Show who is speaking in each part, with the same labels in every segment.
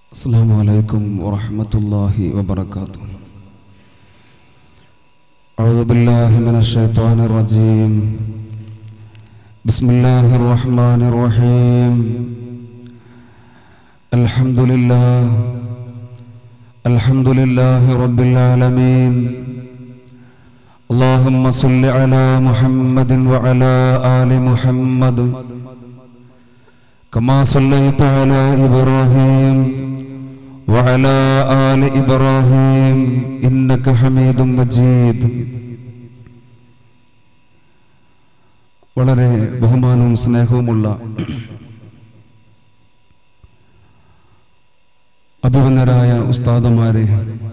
Speaker 1: السلام عليكم ورحمة الله وبركاته أعوذ بالله من الشيطان الرجيم بسم الله الرحمن الرحيم الحمد لله الحمد لله رب العالمين اللهم صل على محمد وعلى آل محمد كما صليت على إبراهيم وعلى آل إبراهيم إنك حميد مجيد വളരെ ബഹുമാനവും സ്നേഹവുമുള്ള അഭിമന്യരായ ഉസ്താദുമാരെ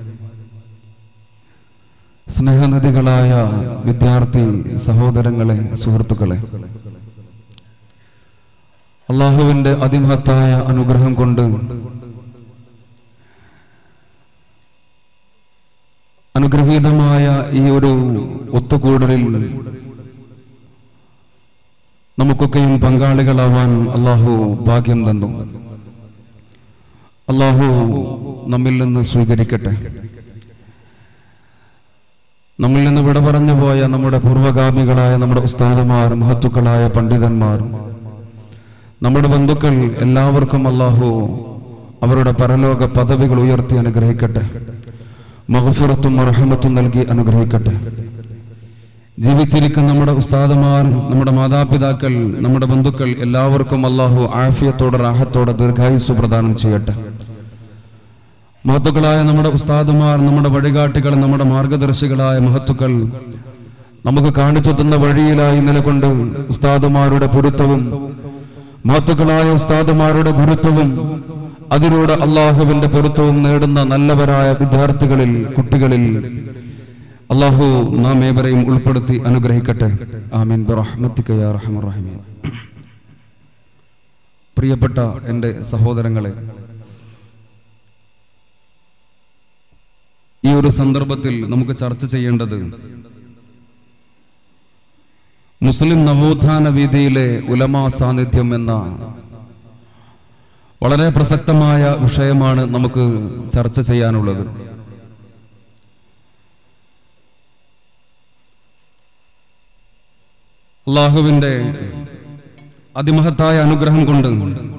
Speaker 1: സ്നേഹനദികളായ വിദ്യാർത്ഥി സഹോദരങ്ങളെ സുഹൃത്തുക്കളെ അള്ളാഹുവിന്റെ അതിമഹത്തായ അനുഗ്രഹം കൊണ്ട് അനുഗ്രഹീതമായ ഈ ഒരു ഒത്തുകൂടലിൽ നമുക്കൊക്കെയും പങ്കാളികളാവാൻ അള്ളാഹു ഭാഗ്യം തന്നു അള്ളാഹു നമ്മിൽ നിന്ന് സ്വീകരിക്കട്ടെ നമ്മിൽ നിന്ന് വിട പറഞ്ഞു പോയ നമ്മുടെ പൂർവഗാമികളായ നമ്മുടെ ഉസ്താദമാർ മഹത്തുക്കളായ പണ്ഡിതന്മാർ നമ്മുടെ ബന്ധുക്കൾ എല്ലാവർക്കും അള്ളാഹു അവരുടെ പരലോക പദവികൾ ഉയർത്തി അനുഗ്രഹിക്കട്ടെ മഹഫുറത്തും അർഹമത്തും നൽകി അനുഗ്രഹിക്കട്ടെ ജീവിച്ചിരിക്കുന്ന നമ്മുടെ ഉസ്താദമാർ നമ്മുടെ മാതാപിതാക്കൾ നമ്മുടെ ബന്ധുക്കൾ എല്ലാവർക്കും അള്ളാഹു ആഫിയത്തോടെ റാഹത്തോടെ ദീർഘായുസ് പ്രദാനം ചെയ്യട്ടെ മഹത്തുക്കളായ നമ്മുടെ ഉസ്താദുമാർ നമ്മുടെ വഴികാട്ടികൾ നമ്മുടെ മാർഗദർശികളായ മഹത്തുക്കൾ നമുക്ക് കാണിച്ചു തന്ന വഴിയിലായി നിലകൊണ്ട് ഉസ്താദുമാരുടെ പൊരുത്തവും മഹത്തുക്കളായ ഉസ്താദുമാരുടെ ഗുരുത്വവും അതിലൂടെ അള്ളാഹുവിന്റെ പൊരുത്തവും നേടുന്ന നല്ലവരായ വിദ്യാർത്ഥികളിൽ കുട്ടികളിൽ അള്ളാഹു നാം ഏവരെയും ഉൾപ്പെടുത്തി അനുഗ്രഹിക്കട്ടെ ആമീൻ ബിറഹ്മത്തിക യാ റഹ്മർ റഹീമീൻ പ്രിയപ്പെട്ട എൻ്റെ സഹോദരങ്ങളെ ഈ ഒരു സന്ദർഭത്തിൽ നമുക്ക് ചർച്ച ചെയ്യേണ്ടത് മുസ്ലിം നവോത്ഥാന വീതിയിലെ ഉലമാ സാന്നിധ്യം എന്ന വളരെ പ്രസക്തമായ വിഷയമാണ് നമുക്ക് ചർച്ച ചെയ്യാനുള്ളത് അള്ളാഹുവിന്റെ അതിമഹത്തായ അനുഗ്രഹം കൊണ്ട്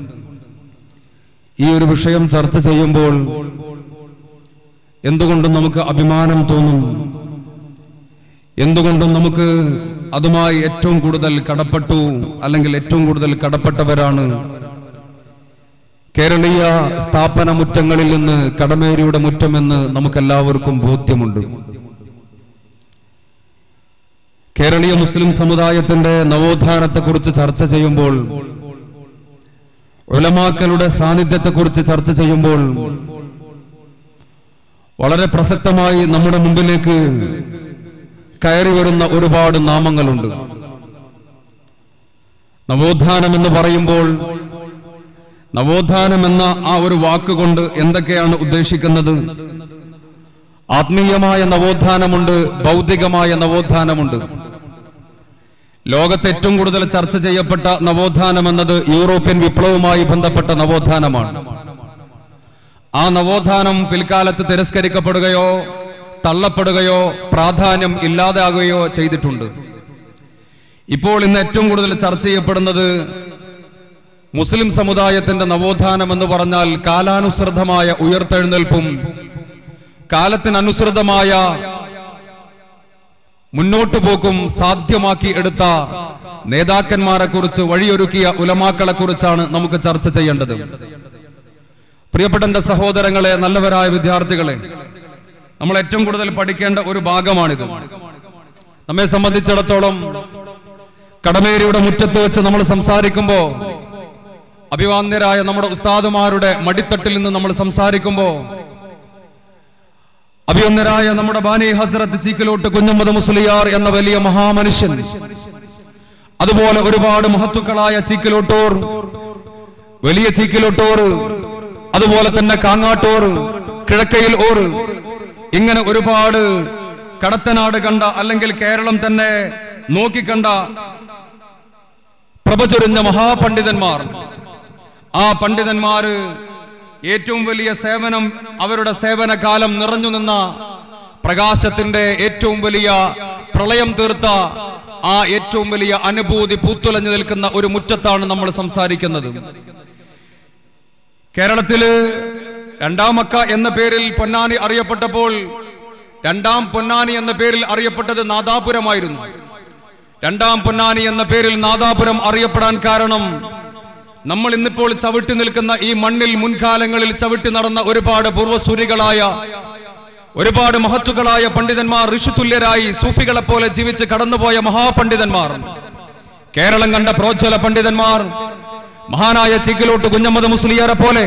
Speaker 1: ഈ ഒരു വിഷയം ചർച്ച ചെയ്യുമ്പോൾ എന്തുകൊണ്ടും നമുക്ക് അഭിമാനം തോന്നും എന്തുകൊണ്ടും നമുക്ക് അതുമായി ഏറ്റവും കൂടുതൽ കടപ്പെട്ടു അല്ലെങ്കിൽ ഏറ്റവും കൂടുതൽ കടപ്പെട്ടവരാണ് കേരളീയ സ്ഥാപന മുറ്റങ്ങളിൽ നിന്ന് കടമേരിയുടെ മുറ്റമെന്ന് നമുക്കെല്ലാവർക്കും ബോധ്യമുണ്ട് കേരളീയ മുസ്ലിം സമുദായത്തിന്റെ നവോത്ഥാനത്തെക്കുറിച്ച് ചർച്ച ചെയ്യുമ്പോൾ ഉലമാക്കളുടെ സാന്നിധ്യത്തെക്കുറിച്ച് ചർച്ച ചെയ്യുമ്പോൾ വളരെ പ്രസക്തമായി നമ്മുടെ മുമ്പിലേക്ക് കയറി വരുന്ന ഒരുപാട് നാമങ്ങളുണ്ട് നവോത്ഥാനം എന്ന് പറയുമ്പോൾ നവോത്ഥാനം എന്ന ആ ഒരു വാക്കുകൊണ്ട് എന്തൊക്കെയാണ് ഉദ്ദേശിക്കുന്നത് ആത്മീയമായ നവോത്ഥാനമുണ്ട് ഭൗതികമായ നവോത്ഥാനമുണ്ട് ലോകത്ത് ഏറ്റവും കൂടുതൽ ചർച്ച ചെയ്യപ്പെട്ട നവോത്ഥാനം എന്നത് യൂറോപ്യൻ വിപ്ലവവുമായി ബന്ധപ്പെട്ട നവോത്ഥാനമാണ് ആ നവോത്ഥാനം പിൽക്കാലത്ത് തിരസ്കരിക്കപ്പെടുകയോ തള്ളപ്പെടുകയോ പ്രാധാന്യം ഇല്ലാതാകുകയോ ചെയ്തിട്ടുണ്ട് ഇപ്പോൾ ഇന്ന് ഏറ്റവും കൂടുതൽ ചർച്ച ചെയ്യപ്പെടുന്നത് മുസ്ലിം സമുദായത്തിന്റെ നവോത്ഥാനം എന്ന് പറഞ്ഞാൽ കാലാനുസൃതമായ ഉയർത്തെഴുന്നേൽപ്പും കാലത്തിനനുസൃതമായ മുന്നോട്ടു പോക്കും സാധ്യമാക്കി എടുത്ത നേതാക്കന്മാരെ കുറിച്ച് വഴിയൊരുക്കിയ ഉലമാക്കളെ കുറിച്ചാണ് നമുക്ക് ചർച്ച ചെയ്യേണ്ടത് പ്രിയപ്പെട്ട എന്റെ സഹോദരങ്ങളെ നല്ലവരായ വിദ്യാർത്ഥികളെ നമ്മൾ ഏറ്റവും കൂടുതൽ പഠിക്കേണ്ട ഒരു ഭാഗമാണിത് നമ്മെ സംബന്ധിച്ചിടത്തോളം കടമേരിയുടെ മുറ്റത്ത് വെച്ച് നമ്മൾ സംസാരിക്കുമ്പോൾ അഭിവാന്യരായ നമ്മുടെ ഉസ്താദുമാരുടെ മടിത്തട്ടിൽ നിന്ന് നമ്മൾ സംസാരിക്കുമ്പോൾ അഭിവന്യരായ നമ്മുടെ ബാനി ഹസ്രത്ത് ചീക്കിലോട്ട് കുഞ്ഞമ്മദ് മുസ്ലിയാർ എന്ന വലിയ മഹാമനുഷ്യൻ അതുപോലെ ഒരുപാട് മഹത്തുക്കളായ ചീക്കിലോട്ടോർ വലിയ ചീക്കിലോട്ടോർ അതുപോലെ തന്നെ കാങ്ങാട്ടോർ കിഴക്കയിൽ ഓർ ഇങ്ങനെ ഒരുപാട് കടത്തനാട് കണ്ട അല്ലെങ്കിൽ കേരളം തന്നെ നോക്കിക്കണ്ട പ്രഭചൊരിഞ്ഞ മഹാപണ്ഡിതന്മാർ ആ പണ്ഡിതന്മാര് ഏറ്റവും വലിയ സേവനം അവരുടെ സേവനകാലം നിറഞ്ഞു നിന്ന പ്രകാശത്തിന്റെ ഏറ്റവും വലിയ പ്രളയം തീർത്ത ആ ഏറ്റവും വലിയ അനുഭൂതി പൂത്തുലഞ്ഞു നിൽക്കുന്ന ഒരു മുറ്റത്താണ് നമ്മൾ സംസാരിക്കുന്നത് കേരളത്തില് രണ്ടാം മക്ക എന്ന പേരിൽ പൊന്നാനി അറിയപ്പെട്ടപ്പോൾ രണ്ടാം പൊന്നാനി എന്ന പേരിൽ അറിയപ്പെട്ടത് നാദാപുരമായിരുന്നു രണ്ടാം പൊന്നാനി എന്ന പേരിൽ നാദാപുരം അറിയപ്പെടാൻ കാരണം നമ്മൾ ഇന്നിപ്പോൾ ചവിട്ടി നിൽക്കുന്ന ഈ മണ്ണിൽ മുൻകാലങ്ങളിൽ ചവിട്ടി നടന്ന ഒരുപാട് പൂർവ്വസൂരികളായ ഒരുപാട് മഹത്തുക്കളായ പണ്ഡിതന്മാർ ഋഷിതുല്യരായി സൂഫികളെ പോലെ ജീവിച്ച് കടന്നുപോയ മഹാപണ്ഡിതന്മാർ കേരളം കണ്ട പ്രോജ്വല പണ്ഡിതന്മാർ മഹാനായ ചിക്കിലോട്ട് കുഞ്ഞമ്മദ് മുസ്ലിയാരെ പോലെ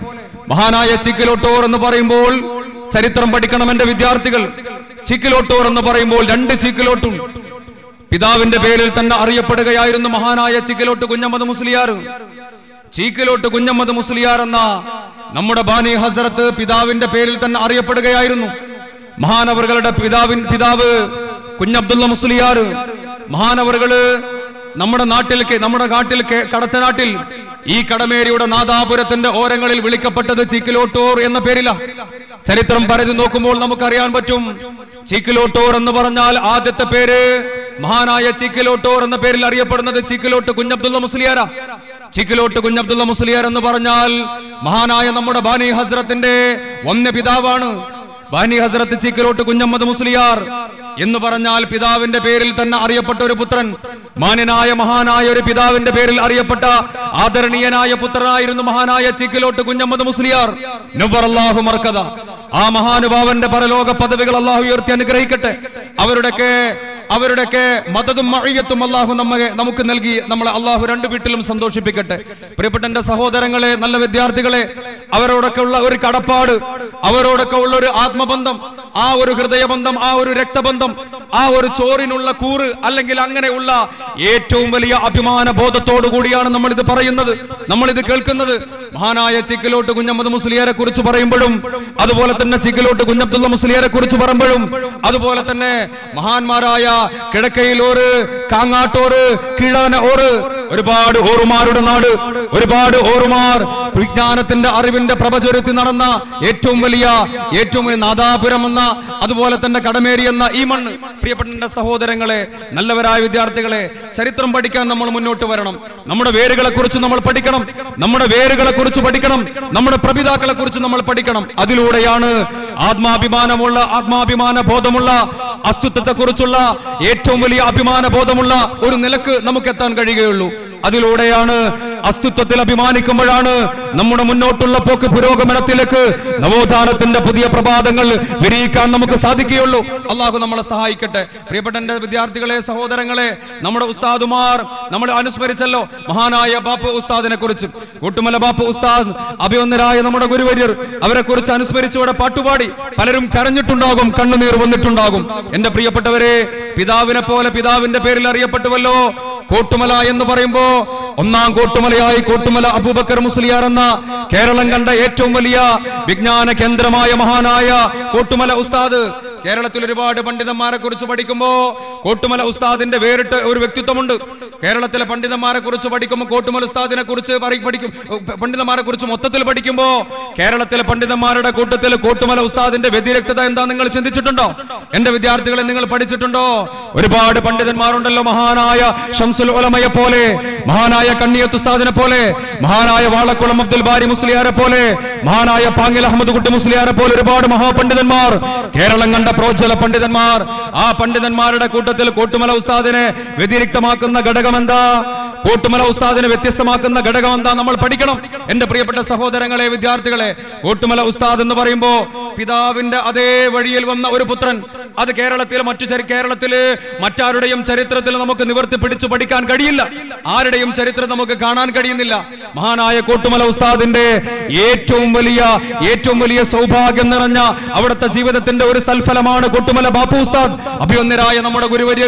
Speaker 1: മഹാനായ ചിക്കിലോട്ടോർ എന്ന് പറയുമ്പോൾ ചരിത്രം പഠിക്കണം എന്റെ വിദ്യാർത്ഥികൾ ചിക്കിലോട്ടോർ എന്ന് പറയുമ്പോൾ രണ്ട് ചിക്കിലോട്ടും പിതാവിന്റെ പേരിൽ തന്നെ അറിയപ്പെടുകയായിരുന്നു മഹാനായ ചിക്കിലോട്ട് കുഞ്ഞമ്മദ് മുസ്ലിയാർ ചീക്കിലോട്ട് കുഞ്ഞമ്മദ് മുസ്ലിയാർ എന്ന നമ്മുടെ ബാനി ഹസരത്ത് പിതാവിന്റെ പേരിൽ തന്നെ അറിയപ്പെടുകയായിരുന്നു മഹാനവറുകളുടെ പിതാവിൻ പിതാവ് കുഞ്ഞബ്ദുള്ള മുസ്ലിയാർ മഹാനവറുകള് നമ്മുടെ നാട്ടിൽ കെ- നമ്മുടെ നാട്ടിൽ കെ- കടത്തനാട്ടിൽ ഈ കടമേരിയുടെ നാദാപുരത്തിന്റെ ഓരങ്ങളിൽ വിളിക്കപ്പെട്ടത് ചീക്കിലോട്ടോർ എന്ന പേരില ചരിത്രം പരതി നോക്കുമ്പോൾ നമുക്കറിയാൻ പറ്റും ചീക്കിലോട്ടോർ എന്ന് പറഞ്ഞാൽ ആദ്യത്തെ പേര് മഹാനായ ചീക്കിലോട്ടോർ എന്ന പേരിൽ അറിയപ്പെടുന്നത് ചീക്കിലോട്ട് കുഞ്ഞബ്ദുള്ള മുസ്ലിയാരാ ചിക്കിലോട്ട് കുഞ്ഞബ്ദുള്ള മുസ്ലിയാർ എന്ന് പറഞ്ഞാൽ മഹാനായ നമ്മുടെ ബാനി ഹസ്രത്തിന്റെ വന്യ പിതാവാണ് ബാനി ഹസ്രത്ത് ചിക്കിലോട്ട് കുഞ്ഞമ്മദ് മുസ്ലിയാർ എന്ന് പറഞ്ഞാൽ പിതാവിന്റെ പേരിൽ തന്നെ അറിയപ്പെട്ട ഒരു പുത്രൻ മാന്യനായ മഹാനായ ഒരു പിതാവിന്റെ പേരിൽ അറിയപ്പെട്ട ആദരണീയനായ പുത്രനായിരുന്നു മഹാനായ ചിക്കിലോട്ട് കുഞ്ഞമ്മദ് മുസ്ലിയാർ നുബർ അല്ലാഹു മർക്കത ആ മഹാനുഭാവന്റെ പരലോക പദവികൾ അള്ളാഹു ഉയർത്തി അനുഗ്രഹിക്കട്ടെ അവരുടെയൊക്കെ അവരുടെയൊക്കെ മതതും മഴയത്തും അള്ളാഹു നമ്മെ നമുക്ക് നൽകി നമ്മളെ അള്ളാഹു രണ്ടു വീട്ടിലും സന്തോഷിപ്പിക്കട്ടെ പ്രിയപ്പെട്ട എന്റെ സഹോദരങ്ങളെ നല്ല വിദ്യാർത്ഥികളെ അവരോടൊക്കെ ഉള്ള ഒരു കടപ്പാട് അവരോടൊക്കെ ഉള്ള ഒരു ആത്മബന്ധം ആ ഒരു ഹൃദയബന്ധം ആ ഒരു രക്തബന്ധം ആ ഒരു ചോറിനുള്ള കൂറ് അല്ലെങ്കിൽ അങ്ങനെയുള്ള ഏറ്റവും വലിയ അഭിമാന ബോധത്തോടു കൂടിയാണ് നമ്മൾ ഇത് പറയുന്നത് നമ്മൾ ഇത് കേൾക്കുന്നത് മഹാനായ ചിക്കിലോട്ട് കുഞ്ഞമ്മദ് മുസ്ലിയാരെ കുറിച്ച് പറയുമ്പോഴും അതുപോലെ തന്നെ ചിക്കിലോട്ട് കുഞ്ഞബ്ദുള്ള മുസ്ലിയാരെ കുറിച്ച് പറയുമ്പോഴും അതുപോലെ തന്നെ മഹാന്മാരായ കിഴക്കയിലോറ് കാങ്ങാട്ടോറ് കീഴാന ഓറ് ഒരുപാട് ഓറുമാരുടെ നാട് ഒരുപാട് ഓറുമാർ വിജ്ഞാനത്തിന്റെ അറിവിന്റെ പ്രഭചൊരുത്തി നടന്ന ഏറ്റവും വലിയ ഏറ്റവും വലിയ നാദാപുരം എന്ന അതുപോലെ തന്നെ കടമേരി എന്ന ഈ മണ്ണ് പ്രിയപ്പെട്ട എന്റെ സഹോദരങ്ങളെ നല്ലവരായ വിദ്യാർത്ഥികളെ ചരിത്രം പഠിക്കാൻ നമ്മൾ മുന്നോട്ട് വരണം നമ്മുടെ വേരുകളെ കുറിച്ച് നമ്മൾ പഠിക്കണം നമ്മുടെ വേരുകളെ കുറിച്ച് പഠിക്കണം നമ്മുടെ പ്രപിതാക്കളെ കുറിച്ച് നമ്മൾ പഠിക്കണം അതിലൂടെയാണ് ആത്മാഭിമാനമുള്ള ആത്മാഭിമാന ബോധമുള്ള അസ്തിത്വത്തെ കുറിച്ചുള്ള ഏറ്റവും വലിയ അഭിമാന ബോധമുള്ള ഒരു നിലക്ക് നമുക്ക് എത്താൻ കഴിയുകയുള്ളൂ അതിലൂടെയാണ് അസ്തിത്വത്തിൽ അഭിമാനിക്കുമ്പോഴാണ് നമ്മുടെ മുന്നോട്ടുള്ള പോക്ക് പുരോഗമനത്തിലേക്ക് നവോത്ഥാനത്തിന്റെ പുതിയ പ്രഭാതങ്ങൾ വിരിയിക്കാൻ നമുക്ക് സാധിക്കുകയുള്ളൂ അള്ളാഹു നമ്മളെ സഹായിക്കട്ടെ പ്രിയപ്പെട്ട എന്റെ വിദ്യാർത്ഥികളെ സഹോദരങ്ങളെ നമ്മുടെ ഉസ്താദുമാർ നമ്മൾ അനുസ്മരിച്ചല്ലോ മഹാനായ ബാപ്പു ഉസ്താദിനെ കുറിച്ച് കൂട്ടുമല ബാപ്പു ഉസ്താദ് അഭിവന്ദരായ നമ്മുടെ ഗുരുവര്യർ അവരെ കുറിച്ച് അനുസ്മരിച്ച് ഇവിടെ പാട്ടുപാടി പലരും കരഞ്ഞിട്ടുണ്ടാകും കണ്ണുനീർ വന്നിട്ടുണ്ടാകും എന്റെ പ്രിയപ്പെട്ടവരെ പിതാവിനെ പോലെ പിതാവിന്റെ പേരിൽ അറിയപ്പെട്ടുവല്ലോ കോട്ടുമല എന്ന് പറയുമ്പോ ഒന്നാം കോട്ടുമലയായി കോട്ടുമല അബൂബക്കർ മുസ്ലിയാർ എന്ന കേരളം കണ്ട ഏറ്റവും വലിയ വിജ്ഞാന കേന്ദ്രമായ മഹാനായ കോട്ടുമല ഉസ്താദ് കേരളത്തിൽ ഒരുപാട് പണ്ഡിതന്മാരെ കുറിച്ച് പഠിക്കുമ്പോ കോട്ടുമല ഉസ്താദിന്റെ വേറിട്ട ഒരു വ്യക്തിത്വമുണ്ട് കേരളത്തിലെ പണ്ഡിതന്മാരെ കുറിച്ച് പഠിക്കുമ്പോൾ കോട്ടുമല ഉസ്താദിനെ കുറിച്ച് പറ- പഠിക്കും പണ്ഡിതന്മാരെ കുറിച്ച് മൊത്തത്തിൽ പഠിക്കുമ്പോ കേരളത്തിലെ പണ്ഡിതന്മാരുടെ കൂട്ടത്തിൽ കോട്ടുമല ഉസ്താദിന്റെ വ്യതിരക്തത എന്താ നിങ്ങൾ ചിന്തിച്ചിട്ടുണ്ടോ എന്റെ വിദ്യാർത്ഥികളെ നിങ്ങൾ പഠിച്ചിട്ടുണ്ടോ ഒരുപാട് പണ്ഡിതന്മാരുണ്ടല്ലോ മഹാനായ ഷംസുൽ ഉലമയെ പോലെ മഹാനായ കണ്ണിയത്ത് ഉസ്താദിനെ പോലെ മഹാനായ വാളക്കുളം അബ്ദുൽ ബാരി മുസ്ലിയാരെ പോലെ മഹാനായ പാങ്ങിൽ അഹമ്മദ് കുട്ടി മുസ്ലിയാരെ പോലെ ഒരുപാട് മഹാപണ്ഡിതന്മാർ കേരളം കണ്ട പ്രോജ്വല പണ്ഡിതന്മാർ ആ പണ്ഡിതന്മാരുടെ കൂട്ടത്തിൽ കോട്ടുമല ഉസ്താദിനെ വ്യതിരിക്തമാക്കുന്ന ഘടകം എന്താ കോട്ടുമല ഉസ്താദിനെ വ്യത്യസ്തമാക്കുന്ന ഘടകം എന്താ നമ്മൾ പഠിക്കണം എന്റെ പ്രിയപ്പെട്ട സഹോദരങ്ങളെ വിദ്യാർത്ഥികളെ കോട്ടുമല ഉസ്താദ് എന്ന് പറയുമ്പോ പിതാവിന്റെ അതേ വഴിയിൽ വന്ന ഒരു പുത്രൻ അത് കേരളത്തിൽ മറ്റു ചരി- കേരളത്തില് മറ്റാരുടെയും ചരിത്രത്തിൽ നമുക്ക് നിവർത്തി പിടിച്ചു പഠിക്കാൻ കഴിയില്ല ആരുടെയും ചരിത്രം നമുക്ക് കാണാൻ കഴിയുന്നില്ല മഹാനായ കോട്ടുമല ഉസ്താദിന്റെ ഏറ്റവും വലിയ ഏറ്റവും വലിയ സൗഭാഗ്യം നിറഞ്ഞ അവിടുത്തെ ജീവിതത്തിന്റെ ഒരു സൽഫലമാണ് കോട്ടുമല ബാപ്പു ഉസ്താദ് അഭിവന്യരായ നമ്മുടെ ഗുരുവര്യര്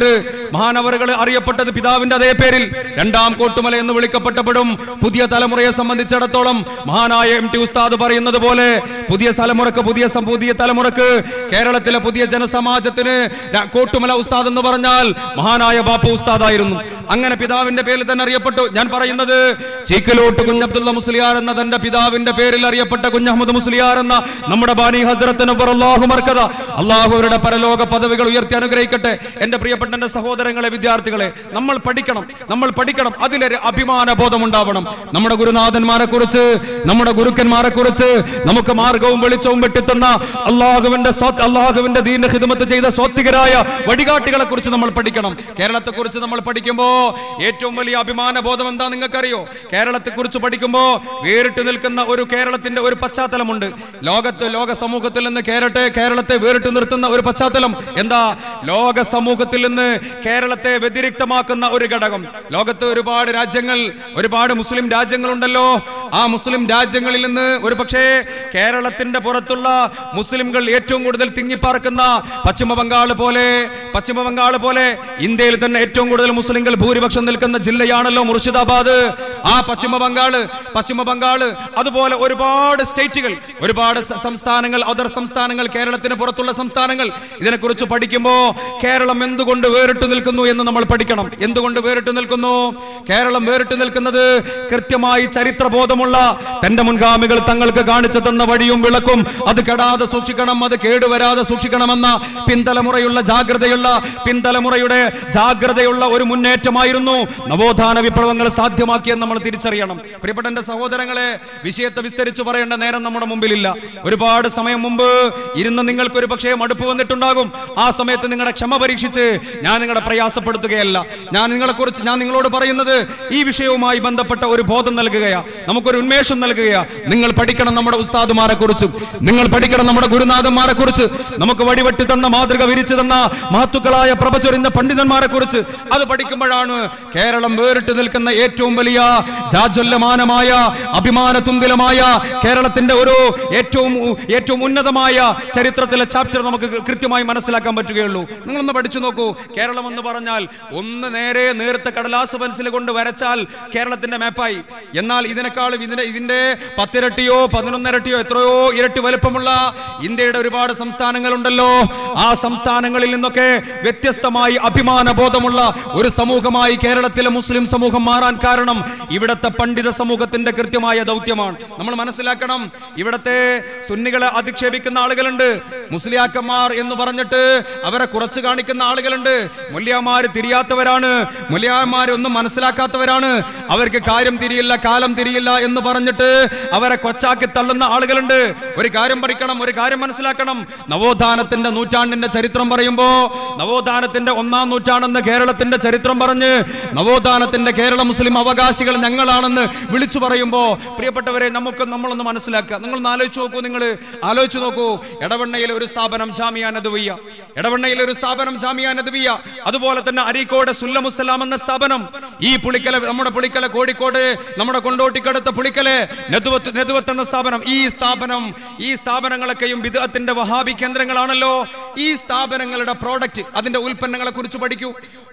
Speaker 2: മഹാനവറുകൾ അറിയപ്പെട്ടത് പിതാവിന്റെ അതേ പേരിൽ രണ്ടാം കോട്ടുമല എന്ന് വിളിക്കപ്പെട്ടപ്പോഴും പുതിയ തലമുറയെ സംബന്ധിച്ചിടത്തോളം മഹാനായ എം ടി ഉസ്താദ് പറയുന്നത് പോലെ പുതിയ തലമുറക്ക് പുതിയ സം- പുതിയ തലമുറക്ക് കേരളത്തിലെ പുതിയ ജനസമാജത്തിന് ര- കോട്ടുമല ഉസ്താദ് എന്ന് പറഞ്ഞാൽ മഹാനായ ബാപ്പു ഉസ്താദായിരുന്നു അങ്ങനെ പിതാവിന്റെ പേരിൽ തന്നെ അറിയപ്പെട്ടു ഞാൻ പറയുന്നത് ചീക്കലോട്ട് കുഞ്ഞബ്ദുള്ള മുസ്ലിയാർ എന്ന തന്റെ പിതാവിന്റെ പേരിൽ അറിയപ്പെട്ട കുഞ്ഞഹമ്മദ് മുസ്ലിയാർ എന്ന നമ്മുടെ ബാനി ഹസ്രത്തിന് അള്ളാഹു മർക്കത അള്ളാഹുവരുടെ പരലോക പദവികൾ ഉയർത്തി അനുഗ്രഹിക്കട്ടെ എന്റെ പ്രിയപ്പെട്ട എന്റെ സഹോദരങ്ങളെ വിദ്യാർത്ഥികളെ നമ്മൾ പഠിക്കണം നമ്മൾ പഠിക്കണം അതിലൊരു അഭിമാന ബോധം ഉണ്ടാവണം നമ്മുടെ ഗുരുനാഥന്മാരെ കുറിച്ച് നമ്മുടെ ഗുരുക്കന്മാരെ കുറിച്ച് നമുക്ക് മാർഗവും വെളിച്ചവും വെട്ടിത്തന്ന അള്ളാഹുവിന്റെ സ്വത്ത് അള്ളാഹുവിന്റെ ദീന്റെ ഹിദമത്ത് ചെയ്ത സ്വത്തികരായ വഴികാട്ടികളെ കുറിച്ച് നമ്മൾ പഠിക്കണം കേരളത്തെ കുറിച്ച് നമ്മൾ പഠിക്കുമ്പോ ഏറ്റവും വലിയ അഭിമാന ബോധം എന്താ നിങ്ങൾക്കറിയോ കേരളത്തെ കുറിച്ച് പഠിക്കുമ്പോ വേറിട്ട് നിൽക്കുന്ന ഒരു കേരളത്തിന്റെ ഒരു പശ്ചാത്തലമുണ്ട് ലോകത്ത് ലോക സമൂഹത്തിൽ നിന്ന് കേരളത്തെ കേരളത്തെ വേറിട്ട് നിർത്തുന്ന ഒരു പശ്ചാത്തലം എന്താ ലോക സമൂഹത്തിൽ നിന്ന് കേരളത്തെ വ്യതിരിക്തമാക്കുന്ന ഒരു ഘടകം ലോകത്ത് ഒരുപാട് രാജ്യങ്ങൾ ഒരുപാട് മുസ്ലിം രാജ്യങ്ങളുണ്ടല്ലോ ആ മുസ്ലിം രാജ്യങ്ങളിൽ നിന്ന് ഒരു പക്ഷേ കേരളത്തിന്റെ പുറത്തുള്ള മുസ്ലിംകൾ ഏറ്റവും കൂടുതൽ തിങ്ങിപ്പാർക്കുന്ന പശ്ചിമ ബംഗാൾ പോലെ പശ്ചിമ ബംഗാൾ പോലെ ഇന്ത്യയിൽ തന്നെ ഏറ്റവും കൂടുതൽ മുസ്ലിംകൾ ഭൂരിപക്ഷം നിൽക്കുന്ന ജില്ലയാണല്ലോ മുർഷിദാബാദ് ആ പശ്ചിമ ബംഗാള് പശ്ചിമ ബംഗാള് അതുപോലെ ഒരുപാട് സ്റ്റേറ്റുകൾ ഒരുപാട് സ- സംസ്ഥാനങ്ങൾ അതർ സംസ്ഥാനങ്ങൾ കേരളത്തിന് പുറത്തുള്ള സംസ്ഥാനങ്ങൾ ഇതിനെക്കുറിച്ച് പഠിക്കുമ്പോ കേരളം എന്തുകൊണ്ട് വേറിട്ട് നിൽക്കുന്നു എന്ന് നമ്മൾ പഠിക്കണം എന്തുകൊണ്ട് വേറിട്ട് നിൽക്കുന്നു കേരളം വേറിട്ട് നിൽക്കുന്നത് കൃത്യമായി ചരിത്രബോധമുള്ള തന്റെ മുൻഗാമികൾ തങ്ങൾക്ക് കാണിച്ചു തന്ന വഴിയും വിളക്കും അത് കെടാതെ സൂക്ഷിക്കണം അത് കേടുവരാതെ സൂക്ഷിക്കണമെന്ന പിന്തലമുറയുള്ള ജാഗ്രതയുള്ള പിന്തലമുറയുടെ ജാഗ്രതയുള്ള ഒരു മുന്നേറ്റമായിരുന്നു നവോത്ഥാന വിപ്ലവങ്ങൾ സാധ്യമാക്കിയെന്ന് നമ്മൾ തിരിച്ചറിയണം പ്രിയപ്പെട്ട എന്റെ സഹോദരങ്ങളെ വിഷയത്തെ വിസ്തരിച്ചു പറയേണ്ട നേരം നമ്മുടെ മുമ്പിലില്ല ഒരുപാട് സമയം മുമ്പ് ഇരുന്ന് നിങ്ങൾക്ക് ഒരു പക്ഷേ മടുപ്പ് വന്നിട്ടുണ്ടാകും ആ സമയത്ത് നിങ്ങളുടെ ക്ഷമ പരീക്ഷിച്ച് ഞാൻ നിങ്ങളെ പ്രയാസപ്പെടുത്തുകയല്ല ഞാൻ നിങ്ങളെ കുറിച്ച് ഞാൻ നിങ്ങളോട് പറയുന്നത് ഈ വിഷയവുമായി ബന്ധപ്പെട്ട ഒരു ബോധം നൽകുകയാ നമുക്കൊരു ഉന്മേഷം നൽകുകയാ നിങ്ങൾ പഠിക്കണം നമ്മുടെ ഉസ്താദുമാരെ കുറിച്ചും നിങ്ങൾ പഠിക്കണം നമ്മുടെ ഗുരുനാഥന്മാരെ കുറിച്ച് നമുക്ക് വടിവെട്ടി തന്ന മാതൃക വിരിച്ചു തന്ന മഹത്തുക്കളായ പ്രഭചൊരിഞ്ഞ പണ്ഡിതന്മാരെ കുറിച്ച് അത് പഠിക്കുമ്പോഴാണ് കേരളം വേറിട്ട് നിൽക്കുന്ന ഏറ്റവും വലിയ ജാജ്വല്യമാനമായ അഭിമാന തുങ്കിലമായ കേരളത്തിന്റെ ഒരു ഏറ്റവും ഏറ്റവും ഉന്നതമായ ചരിത്രത്തിലെ ചാപ്റ്റർ നമുക്ക് കൃത്യമായി മനസ്സിലാക്കാൻ പറ്റുകയുള്ളൂ നിങ്ങളൊന്ന് പഠിച്ചു നോക്കൂ കേരളം എന്ന് പറഞ്ഞാൽ ഒന്ന് നേരെ നേർത്ത കടലാസ് പെൻസിൽ കൊണ്ട് വരച്ചാൽ കേരളത്തിന്റെ മാപ്പായി എന്നാൽ ഇതിനേക്കാളും ഇതിന്റെ ഇതിന്റെ പത്തിരട്ടിയോ പതിനൊന്നിരട്ടിയോ എത്രയോ ഇരട്ടി വലുപ്പമുള്ള ഇന്ത്യയുടെ ഒരുപാട് സംസ്ഥാനങ്ങളുണ്ടല്ലോ ആ സംസ്ഥാനങ്ങളിൽ നിന്നൊക്കെ വ്യത്യസ്തമായി അഭിമാന ബോധമുള്ള ഒരു സമൂഹമായി കേരളത്തിലെ മുസ്ലിം സമൂഹം മാറാൻ കാരണം ഇവിടത്തെ പണ്ഡിത സമൂഹത്തിന്റെ കൃത്യമായ ദൗത്യമാണ് നമ്മൾ മനസ്സിലാക്കണം ഇവിടത്തെ സുന്നികളെ അധിക്ഷേപിക്കുന്ന ആളുകളുണ്ട് മുസ്ലിയാക്കന്മാർ എന്ന് പറഞ്ഞിട്ട് അവരെ കുറച്ച് കാണിക്കുന്ന ആളുകളുണ്ട് മുല്യാമാര് തിരിയാത്തവരാണ് മുല്യാമാര് ഒന്നും മനസ്സിലാക്കാത്തവരാണ് അവർക്ക് കാര്യം തിരിയില്ല കാലം തിരിയില്ല എന്ന് പറഞ്ഞിട്ട് അവരെ കൊച്ചാക്കി തള്ളുന്ന ആളുകളുണ്ട് ഒരു കാര്യം പഠിക്കണം ഒരു കാര്യം മനസ്സിലാക്കണം നവോത്ഥാനത്തിന്റെ നൂറ്റാണ്ടിന്റെ ചരിത്രം പറയുമ്പോ നവോത്ഥാനത്തിന്റെ ഒന്നാം നൂറ്റാണ്ടെന്ന് കേരളത്തിന്റെ ചരിത്രം പറഞ്ഞ് നവോത്ഥാനത്തിന്റെ കേരള മുസ്ലിം അവകാശികൾ ഞങ്ങളാണെന്ന് വിളിച്ചു പറയുമ്പോ പ്രിയപ്പെട്ടവരെ നമുക്ക് നമ്മളൊന്ന് മനസ്സിലാക്കുക നിങ്ങൾ ഒന്ന് ആലോചിച്ച് നോക്കൂ നിങ്ങൾ ആലോചിച്ച് നോക്കൂ എടവണ്ണയിലെ ഒരു സ്ഥാപനം ജാമിയ നദുവിയ എടവണ്ണയിലെ ഒരു സ്ഥാപനം ജാമിയ നദുവിയ അതുപോലെ തന്നെ അരീക്കോട് സുല്ലമുസ്സലാം എന്ന സ്ഥാപനം ഈ പുളിക്കല നമ്മുടെ പുളിക്കല കോഴിക്കോട് നമ്മുടെ കൊണ്ടോട്ടിക്കടുത്ത പുളിക്കല് നെതുവത്ത് നെതുവത്ത് എന്ന സ്ഥാപനം ഈ സ്ഥാപനം ഈ സ്ഥാപനങ്ങളൊക്കെയും വിദഗ്ധത്തിന്റെ വഹാബി കേന്ദ്രങ്ങളാണല്ലോ ഈ സ്ഥാപനങ്ങളുടെ പ്രോഡക്റ്റ് അതിന്റെ ഉൽപ്പന്നങ്ങളെ കുറിച്ച് പഠിക്കൂ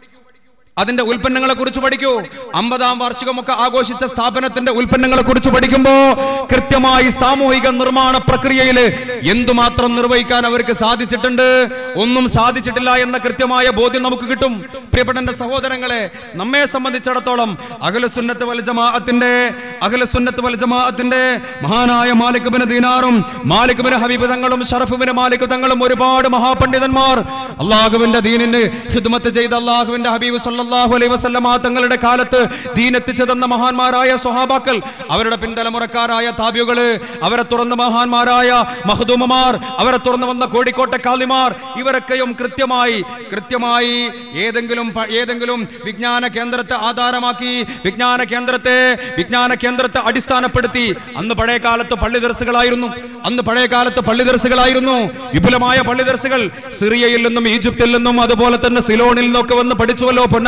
Speaker 2: അതിന്റെ ഉൽപ്പന്നങ്ങളെ കുറിച്ച് പഠിക്കൂ അമ്പതാം വാർഷികമൊക്കെ ആഘോഷിച്ച സ്ഥാപനത്തിന്റെ ഉൽപ്പന്നങ്ങളെ കുറിച്ച് പഠിക്കുമ്പോ കൃത്യമായി സാമൂഹിക നിർമ്മാണ പ്രക്രിയയിൽ എന്തുമാത്രം നിർവഹിക്കാൻ അവർക്ക് സാധിച്ചിട്ടുണ്ട് ഒന്നും സാധിച്ചിട്ടില്ല എന്ന കൃത്യമായ ബോധ്യം നമുക്ക് കിട്ടും പ്രിയപ്പെട്ട എന്റെ സഹോദരങ്ങളെ നമ്മെ സംബന്ധിച്ചിടത്തോളം അഖിലസുന്നത്ത് വൽ ജമാഅത്തിന്റെ അഖിലസുന്നത്ത് വൽ ജമാഅത്തിന്റെ മഹാനായ മാലിക് ബിൻ ദീനാറും മാലിക് ബിൻ ഹബീബ് തങ്ങളും ഷറഫ് ബിൻ മാലിക് തങ്ങളും ഒരുപാട് മഹാപണ്ഡിതന്മാർ അള്ളാഹുവിന്റെ ദീനിന് ഹിദ്മത്ത് ചെയ്ത അള്ളാഹുവിന്റെ ഹബീബ് സല്ലല്ലാഹു അലൈഹി വസല്ലമ തങ്ങളുടെ കാലത്ത് ദീൻ എത്തിച്ചു തന്ന മഹാന്മാരായ സ്വഹാബാക്കൾ അവരുടെ പിൻതലമുറക്കാരായ താബ്യുകള് അവരെ തുറന്ന മഹാന്മാരായ മഹദൂമമാർ അവരെ തുറന്നു വന്ന കോഴിക്കോട്ടെ കാലിമാർ ഇവരൊക്കെയും കൃത്യമായി കൃത്യമായി ഏതെങ്കിലും പ- ഏതെങ്കിലും വിജ്ഞാന കേന്ദ്രത്തെ ആധാരമാക്കി വിജ്ഞാന കേന്ദ്രത്തെ വിജ്ഞാന കേന്ദ്രത്തെ അടിസ്ഥാനപ്പെടുത്തി അന്ന് പഴയ കാലത്ത് പള്ളി ദർസുകളായിരുന്നു അന്ന് പഴയ കാലത്ത് പള്ളി ദർസുകളായിരുന്നു വിപുലമായ പള്ളി ദർസുകൾ സിറിയയിൽ നിന്നും ഈജിപ്തിൽ നിന്നും അതുപോലെ തന്നെ സിലോണിൽ നിന്നൊക്കെ വന്ന് പഠിച്ചുവല്ലോ പൊന്നാനി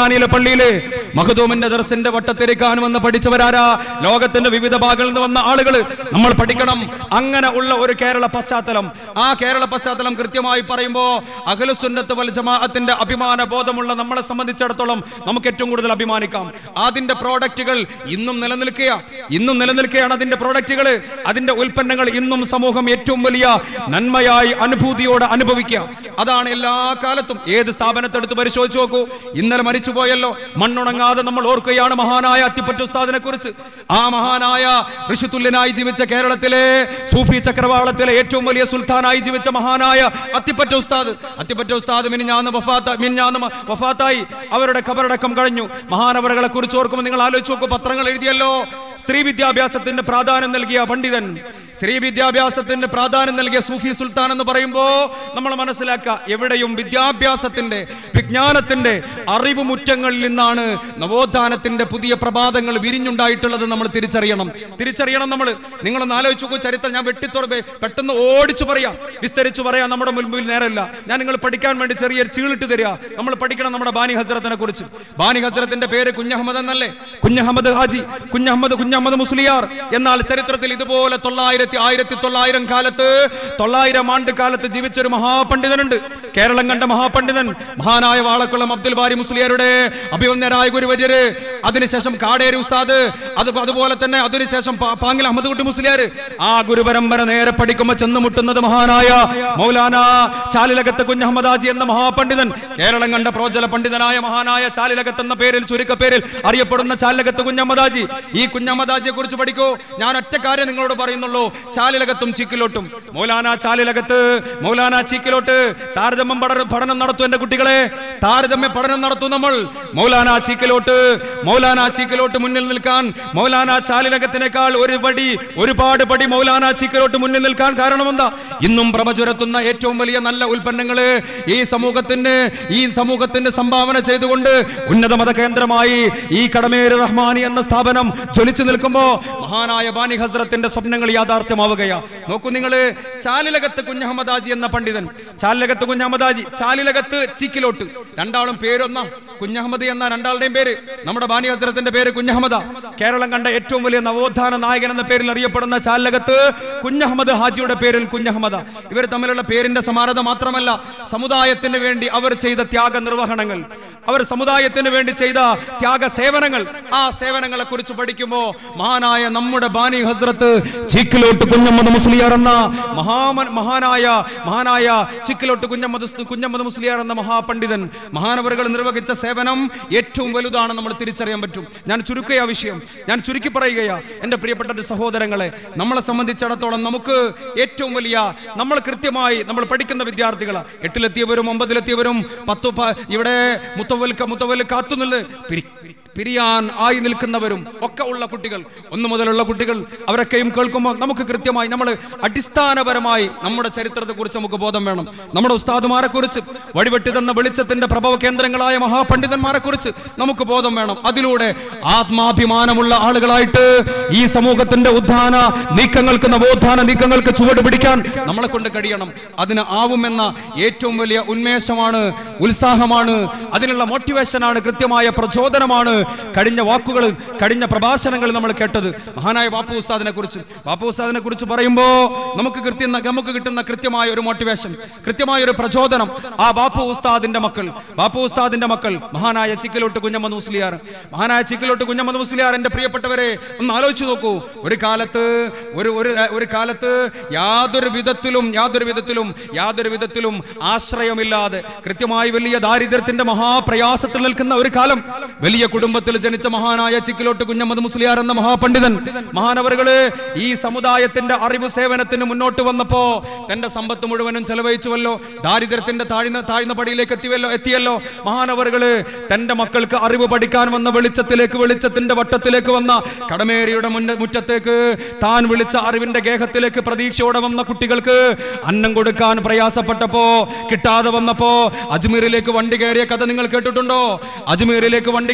Speaker 2: പൊന്നാനിയിലെ പള്ളിയില് മഹദൂമിന്റെ ദർസിന്റെ വട്ടത്തിരിക്കാൻ വന്ന് പഠിച്ചവരാരാ ലോകത്തിന്റെ വിവിധ ഭാഗങ്ങളിൽ നിന്ന് വന്ന ആളുകൾ നമ്മൾ പഠിക്കണം അങ്ങനെ ഉള്ള ഒരു കേരള പശ്ചാത്തലം ആ കേരള പശ്ചാത്തലം കൃത്യമായി പറയുമ്പോ അഖിലുസുന്നത്ത് വൽ ജമാഅത്തിന്റെ അഭിമാന ബോധമുള്ള നമ്മളെ സംബന്ധിച്ചിടത്തോളം നമുക്ക് ഏറ്റവും കൂടുതൽ അഭിമാനിക്കാം അതിന്റെ പ്രോഡക്റ്റുകൾ ഇന്നും നിലനിൽക്കുക ഇന്നും നിലനിൽക്കുകയാണ് അതിന്റെ പ്രോഡക്റ്റുകൾ അതിന്റെ ഉൽപ്പന്നങ്ങൾ ഇന്നും സമൂഹം ഏറ്റവും വലിയ നന്മയായി അനുഭൂതിയോടെ അനുഭവിക്കുക അതാണ് എല്ലാ കാലത്തും ഏത് സ്ഥാപനത്തെടുത്ത് പരിശോധിച്ചു നോക്കൂ ഇന്നലെ മരിച്ചുപോയല്ലോ മണ്ണുണങ്ങാതെ നമ്മൾ ഓർക്കുകയാണ് മഹാനായ അത്തിപ്പറ്റ ഉസ്താദിനെ കുറിച്ച് ആ മഹാനായ ഋഷിതുല്യനായി ജീവിച്ച കേരളത്തിലെ സൂഫി ചക്രവാളത്തിലെ ഏറ്റവും വലിയ സുൽത്താനായി ജീവിച്ച മഹാനായ അത്തിപ്പറ്റ ഉസ്താദ് അത്തിപ്പറ്റ ഉസ്താദ് മിനിഞ്ഞാന്ന് വഫാത്ത മിനിഞ്ഞാന്ന് മ- വഫാത്തായി അവരുടെ ഖബറടക്കം കഴിഞ്ഞു മഹാനവറുകളെ കുറിച്ച് ഓർക്കുമ്പോൾ നിങ്ങൾ ആലോചിച്ച് നോക്കൂ പത്രങ്ങൾ എഴുതിയല്ലോ സ്ത്രീ വിദ്യാഭ്യാസത്തിന് പ്രാധാന്യം നൽകിയ പണ്ഡിതൻ സ്ത്രീ വിദ്യാഭ്യാസത്തിന് പ്രാധാന്യം നൽകിയ സൂഫി സുൽത്താൻ എന്ന് പറയുമ്പോ നമ്മൾ മനസ്സിലാക്കുക എവിടെയും വിദ്യാഭ്യാസത്തിന്റെ വിജ്ഞാനത്തിന്റെ അറിവ് മുറ്റങ്ങളിൽ നിന്നാണ് നവോത്ഥാനത്തിന്റെ പുതിയ പ്രഭാതങ്ങൾ വിരിഞ്ഞുണ്ടായിട്ടുള്ളത് നമ്മൾ തിരിച്ചറിയണം തിരിച്ചറിയണം നമ്മൾ നിങ്ങളൊന്ന് ആലോചിച്ച് നോക്കൂ ചരിത്രം ഞാൻ വെട്ടിത്തുറ പെട്ടെന്ന് ഓടിച്ചു പറയാം വിസ്തരിച്ചു പറയാം നമ്മുടെ മുൻപിൽ നേരമില്ല ഞാൻ നിങ്ങൾ പഠിക്കാൻ വേണ്ടി ചെറിയൊരു ചീളിട്ട് തരിക നമ്മൾ പഠിക്കണം നമ്മുടെ ബാനി ഹസ്രത്തിനെ കുറിച്ച് ബാനി ഹസ്രത്തിന്റെ പേര് കുഞ്ഞഹമ്മദ് എന്നല്ലേ കുഞ്ഞഹമ്മദ് ഹാജി കുഞ്ഞഹമ്മദ് കുഞ്ഞഹമ്മദ് മുസ്ലിയാർ എന്നാൽ ചരിത്രത്തിൽ ഇതുപോലെ തൊള്ളായിരത്തി ആയിരത്തി തൊള്ളായിരം കാലത്ത് തൊള്ളായിരം ആണ്ട് കാലത്ത് ജീവിച്ച ഒരു മഹാപണ്ഡിതനുണ്ട് കേരളം കണ്ട മഹാപണ്ഡിതൻ മഹാനായ വാളക്കുളം അബ്ദുൽ ബാരി മുസ്ലിയാരുടെ അഭിമന്യരായ ഗുരുവര്യര് അതിനുശേഷം കാടേരി ഉസ്താദ് അത് അതുപോലെ തന്നെ അതിനുശേഷം പാ- പാങ്ങിൽ അഹമ്മദ് കുട്ടി മുസ്ലിയാർ ആ ഗുരുപരമ്പര നേരെ പഠിക്കുമ്പോൾ ചെന്ന് മുട്ടുന്നത് മഹാനായ മൗലാന ചാലിലകത്ത് കുഞ്ഞഹമ്മദാജി എന്ന മഹാപണ്ഡിതൻ കേരളം കണ്ട പ്രോജ്വല പണ്ഡിതനായ മഹാനായ ചാലിലകത്ത് എന്ന പേരിൽ ചുരുക്കപ്പേരിൽ അറിയപ്പെടുന്ന ചാലിലകത്ത് കുഞ്ഞമ്മദാജി ഈ കുഞ്ഞമ്മദാജിയെ കുറിച്ച് പഠിക്കൂ ഞാൻ ഒറ്റ കാര്യം നിങ്ങളോട് പറയുന്നുള്ളൂ ചാലിലകത്തും ചീക്കിലോട്ടും മൗലാന ചാലിലകത്ത് മൗലാന ചീക്കിലോട്ട് താരതമ്യം പഠന- പഠനം നടത്തും എന്റെ കുട്ടികളെ താരതമ്യ പഠനം നടത്തും നമ്മൾ മൗലാന ചീക്കിലോട്ട് മൗലാന ചീക്കിലോട്ട് മുന്നിൽ നിൽക്കാൻ മൗലാന ചാലിലകത്തിനേക്കാൾ ഒരു പടി ഒരുപാട് പടി മൗലാന ചീക്കിലോട്ട് മുന്നിൽ നിൽക്കാൻ കാരണം എന്താ ഇന്നും പ്രഭചുരത്തുന്ന ഏറ്റവും വലിയ നല്ല ഉൽപ്പന്നങ്ങള് ഈ സമൂഹത്തിന് ഈ സമൂഹത്തിന് സംഭാവന ചെയ്തുകൊണ്ട് ഉന്നത മത കേന്ദ്രമായി ഈ കടമേര് റഹ്മാനി എന്ന സ്ഥാപനം ജ്വലിച്ചു നിൽക്കുമ്പോ മഹാനായ ബാനി ഹസ്രത്തിന്റെ സ്വപ്നങ്ങൾ യാഥാർത്ഥ്യമാവുകയാ നോക്കൂ നിങ്ങള് ചാലിലകത്ത് കുഞ്ഞഹമ്മദാജി എന്ന പണ്ഡിതൻ ചാലിലകത്ത് കുഞ്ഞഹമ്മദാജി ചാലിലകത്ത് ചീക്കിലോട്ട് രണ്ടാളും പേരൊന്ന കുഞ്ഞഹമ്മദ് എന്ന രണ്ടാളുടെയും പേര് നമ്മുടെ ബാനി ഹസ്രത്തിന്റെ പേര് കുഞ്ഞഹമ്മദ കേരളം കണ്ട ഏറ്റവും വലിയ നവോത്ഥാന നായകൻ എന്ന പേരിൽ അറിയപ്പെടുന്ന ചാലകത്ത് കുഞ്ഞഹമ്മദ് ഹാജിയുടെ പേരിൽ കുഞ്ഞഹമ്മദ ഇവർ തമ്മിലുള്ള പേരിന്റെ സമാനത മാത്രമല്ല സമുദായത്തിന് വേണ്ടി അവർ ചെയ്ത ത്യാഗ നിർവഹണങ്ങൾ അവർ സമുദായത്തിന് വേണ്ടി ചെയ്ത ത്യാഗ സേവനങ്ങൾ ആ സേവനങ്ങളെ കുറിച്ച് പഠിക്കുമ്പോ മഹാനായ നമ്മുടെ ബാനി ഹസ്രത്ത് ചീക്കിലോട്ട് കുഞ്ഞമ്മദ് മുസ്ലിയാർ എന്ന മഹാമൻ മഹാനായ മഹാനായ ചിക്കിലോട്ട് കുഞ്ഞമ്മദ് ഉസ്- കുഞ്ഞമ്മദ് മുസ്ലിയാർ എന്ന മഹാപണ്ഡിതൻ മഹാനവറുകൾ നിർവഹിച്ച സേവനം ഏറ്റവും വലുതാണ് നമ്മൾ തിരിച്ചറിയാൻ പറ്റും ഞാൻ ചുരുക്കുക വിഷയം ഞാൻ ചുരുക്കി പറയുകയാ എൻ്റെ പ്രിയപ്പെട്ട സഹോദരങ്ങളെ നമ്മളെ സംബന്ധിച്ചിടത്തോളം നമുക്ക് ഏറ്റവും വലിയ നമ്മൾ കൃത്യമായി നമ്മൾ പഠിക്കുന്ന വിദ്യാർത്ഥികൾ എട്ടിലെത്തിയവരും ഒമ്പതിലെത്തിയവരും പത്തു പ- ഇവിടെ മുത്തവൽക്ക മുത്തവൽ കാത്തുനിന്ന് പിരി പിരിയാൻ ആയി നിൽക്കുന്നവരും ഒക്കെ ഉള്ള കുട്ടികൾ ഒന്നു മുതലുള്ള കുട്ടികൾ അവരൊക്കെയും കേൾക്കുമ്പോൾ നമുക്ക് കൃത്യമായി നമ്മൾ അടിസ്ഥാനപരമായി നമ്മുടെ ചരിത്രത്തെക്കുറിച്ച് നമുക്ക് ബോധം വേണം നമ്മുടെ ഉസ്താദുമാരെ കുറിച്ച് വഴിവെട്ടി തന്ന വെളിച്ചത്തിന്റെ പ്രഭവ കേന്ദ്രങ്ങളായ മഹാപണ്ഡിതന്മാരെ കുറിച്ച് നമുക്ക് ബോധം വേണം അതിലൂടെ ആത്മാഭിമാനമുള്ള ആളുകളായിട്ട് ഈ സമൂഹത്തിന്റെ ഉദ്ധാന നീക്കങ്ങൾക്ക് നവോത്ഥാന നീക്കങ്ങൾക്ക് ചുവട് പിടിക്കാൻ നമ്മളെ കൊണ്ട് കഴിയണം അതിന് ആവുമെന്ന ഏറ്റവും വലിയ ഉന്മേഷമാണ് ഉത്സാഹമാണ് അതിനുള്ള മോട്ടിവേഷനാണ് കൃത്യമായ പ്രചോദനമാണ് കഴിഞ്ഞ വാക്കുകൾ കഴിഞ്ഞ പ്രഭാഷണങ്ങൾ നമ്മൾ കേട്ടത് മഹാനായ ബാപ്പു ഉസ്താദിനെ കുറിച്ച് ബാപ്പു ഉസ്താദിനെ കുറിച്ച് പറയുമ്പോൾ നമുക്ക് കൃത്യം നമുക്ക് കിട്ടുന്ന കൃത്യമായ ഒരു മോട്ടിവേഷൻ കൃത്യമായ ഒരു പ്രചോദനം ആ ബാപ്പു ഉസ്താദിന്റെ മക്കൾ ബാപ്പു ഉസ്താദിന്റെ മക്കൾ മഹാനായ ചിക്കിലോട്ട് കുഞ്ഞമ്മദ് മുസ്ലിയാർ മഹാനായ ചിക്കിലോട്ട് കുഞ്ഞമ്മദ് മുസ്ലിയാർ എന്റെ പ്രിയപ്പെട്ടവരെ ഒന്ന് ആലോചിച്ച് നോക്കൂ ഒരു കാലത്ത് ഒരു ഒരു ഒരു കാലത്ത് യാതൊരു വിധത്തിലും യാതൊരു വിധത്തിലും യാതൊരു വിധത്തിലും ആശ്രയമില്ലാതെ കൃത്യമായി വലിയ ദാരിദ്ര്യത്തിന്റെ മഹാപ്രയാസത്തിൽ നിൽക്കുന്ന ഒരു കാലം വലിയ കുടുംബത്തിൽ ജനിച്ച മഹാനായ ചിക്കിലോട്ട് കുഞ്ഞമ്മദ് മുസ്ലിയാർ എന്ന മഹാപണ്ഡിതൻ മഹാനവറുകള് ഈ സമുദായത്തിന്റെ അറിവ് സേവനത്തിന് മുന്നോട്ട് വന്നപ്പോ തന്റെ സമ്പത്ത് മുഴുവനും ചെലവഴിച്ചുവല്ലോ ദാരിദ്ര്യത്തിന്റെ താഴ്ന്ന താഴ്ന്ന പടിയിലേക്ക് എത്തിയല്ലോ എത്തിയല്ലോ മഹാനവറുകള് തന്റെ മക്കൾക്ക് അറിവ് പഠിക്കാൻ വന്ന വെളിച്ചത്തിലേക്ക് വെളിച്ചത്തിന്റെ വട്ടത്തിലേക്ക് വന്ന കടമേരിയുടെ മുന്ന മുറ്റത്തേക്ക് താൻ വിളിച്ച അറിവിന്റെ ഗേഹത്തിലേക്ക് പ്രതീക്ഷയോടെ വന്ന കുട്ടികൾക്ക് അന്നം കൊടുക്കാൻ പ്രയാസപ്പെട്ടപ്പോ കിട്ടാതെ വന്നപ്പോ അജ്മീറിലേക്ക് വണ്ടി കയറിയ കഥ നിങ്ങൾ കേട്ടിട്ടുണ്ടോ അജ്മീറിലേക്ക് വണ്ടി കയറി